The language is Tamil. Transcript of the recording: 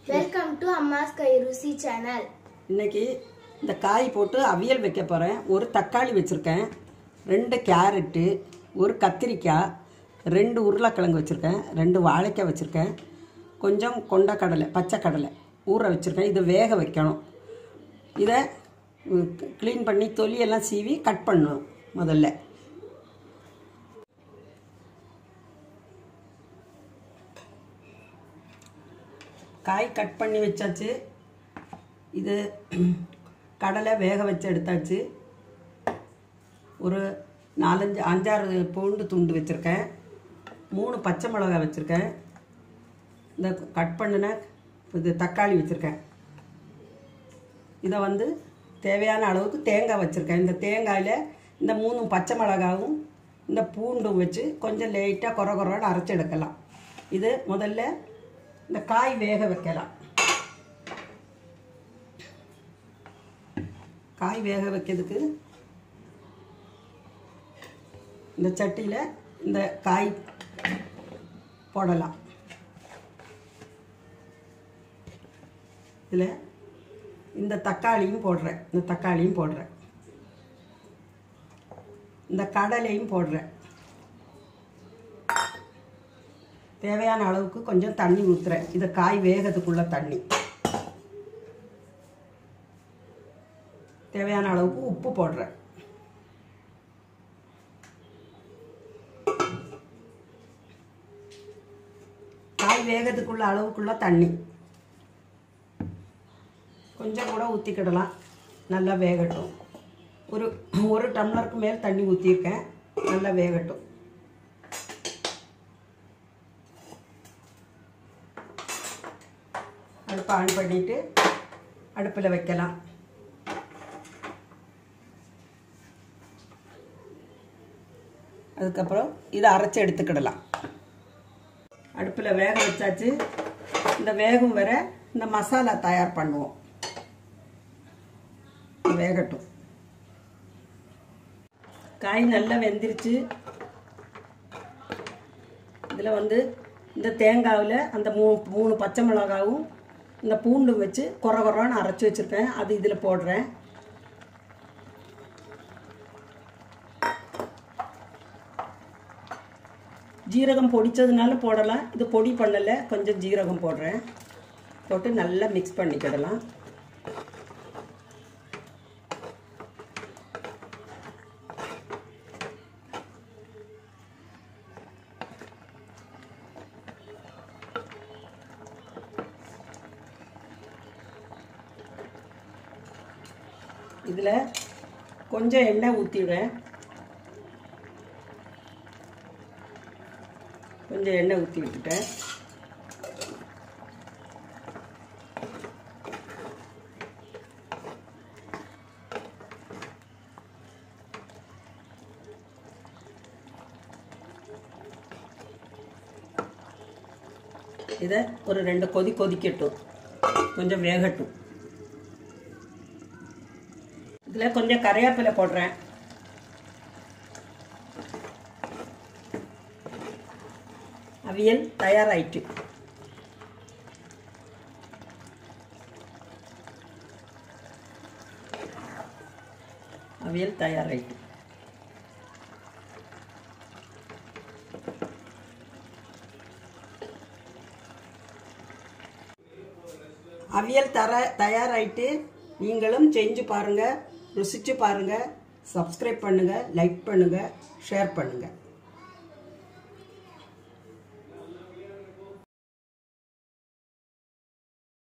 வெல்கம் டு அம்மாஸ் கை ருசி சேனல் இன்னைக்கு இந்த காய் போட்டு அவியல் வைக்க போகிறேன் ஒரு தக்காளி வச்சுருக்கேன் ரெண்டு கேரட்டு ஒரு கத்திரிக்காய் ரெண்டு உருளைக்கிழங்கு வச்சுருக்கேன் ரெண்டு வாழைக்காய் வச்சுருக்கேன் கொஞ்சம் கொண்டக்கடலை பச்சை கடலை ஊற வச்சுருக்கேன் இதை வேக வைக்கணும் இதை க்ளீன் பண்ணி தொலியெல்லாம் சீவி கட் பண்ணணும் முதல்ல காய் கட் பண்ணி வச்சாச்சு இது கடலை வேக வச்சு எடுத்தாச்சு ஒரு நாலஞ்சு அஞ்சாறு பூண்டு துண்டு வச்சுருக்கேன் மூணு பச்சை மிளகாய் வச்சுருக்கேன் இந்த கட் பண்ணின இது தக்காளி வச்சுருக்கேன் இதை வந்து தேவையான அளவுக்கு தேங்காய் வச்சுருக்கேன் இந்த தேங்காயில் இந்த மூணு பச்சை மிளகாவும் இந்த பூண்டும் வச்சு கொஞ்சம் லைட்டாக கொர கொரன்னு அரைச்சி எடுக்கலாம் இது முதல்ல இந்த காய் வேக வைக்கலாம் காய் வேக வைக்கிறதுக்கு இந்த சட்டியில் இந்த காய் போடலாம் இதில் இந்த தக்காளியும் போடுறேன் இந்த தக்காளியும் போடுறேன் இந்த கடலையும் போடுறேன் தேவையான அளவுக்கு கொஞ்சம் தண்ணி ஊற்றுறேன் இது காய் வேகத்துக்குள்ள தண்ணி தேவையான அளவுக்கு உப்பு போடுறேன் காய் வேகத்துக்குள்ள அளவுக்குள்ள தண்ணி கொஞ்சம் கூட ஊற்றிக்கிடலாம் நல்லா வேகட்டும் ஒரு ஒரு டம்ளருக்கு மேல் தண்ணி ஊற்றிருக்கேன் நல்லா வேகட்டும் அடுப்பை ஆன் பண்ணிட்டு அடுப்பில் வைக்கலாம் அதுக்கப்புறம் இதை அரைச்சி எடுத்துக்கிடலாம் அடுப்பில் வேக வச்சாச்சு இந்த வேகும் வர இந்த மசாலா தயார் பண்ணுவோம் வேகட்டும் காய் நல்லா வெந்திருச்சு இதில் வந்து இந்த தேங்காவில் அந்த மூ மூணு பச்சை மிளகாவும் இந்த பூண்டும் வச்சு குறை குறைன்னு அரைச்சி வச்சுருக்கேன் அது இதில் போடுறேன் ஜீரகம் பொடிச்சதுனால போடலாம் இது பொடி பண்ணலை கொஞ்சம் ஜீரகம் போடுறேன் போட்டு நல்லா மிக்ஸ் பண்ணிக்கிடலாம் இதில் கொஞ்சம் எண்ணெய் ஊற்றிடுறேன் கொஞ்சம் எண்ணெய் ஊற்றி விட்டுட்டேன் இதை ஒரு ரெண்டு கொதி கொதிக்கட்டும் கொஞ்சம் வேகட்டும் இதில் கொஞ்சம் கரையாப்பிலை போடுறேன் அவியல் தயாராயிட்டு அவியல் தயாராயிட்டு அவியல் தர தயாராயிட்டு நீங்களும் செஞ்சு பாருங்கள் ருசிச்சு பாருங்கள் சப்ஸ்கிரைப் பண்ணுங்கள் லைக் பண்ணுங்கள் ஷேர் பண்ணுங்கள்